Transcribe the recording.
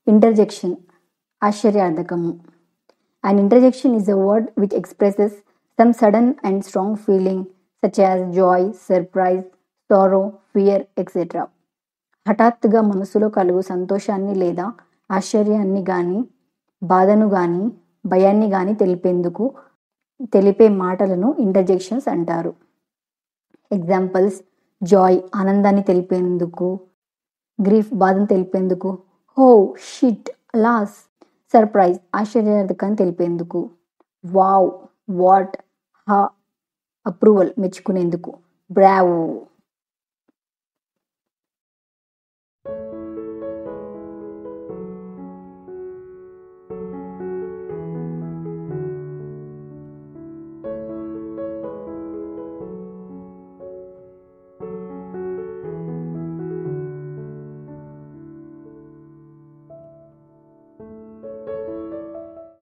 Interjection ఆశ్చర్యార్థకము An interjection is a word which expresses some sudden and strong feeling such as joy, surprise, sorrow, fear, etc. హఠాత్తుగా మనసులో కలుగు సంతోషాన్ని లేదా ఆశ్చర్యాన్ని గాని బాధను గాని భయాన్ని గాని తెలిపేందుకు తెలిపే మాటలను ఇంటర్జెక్షన్స్ అంటారు ఎగ్జాంపుల్స్ జాయ్ ఆనందాన్ని తెలిపేందుకు గ్రీఫ్ బాధను తెలిపేందుకు హో షిట్ లాస్ సర్ప్రైజ్ ఆశ్చర్యార్థకాన్ని తెలిపేందుకు వావ్ వాట్ హా అప్రూవల్ మెచ్చుకునేందుకు బ్రావో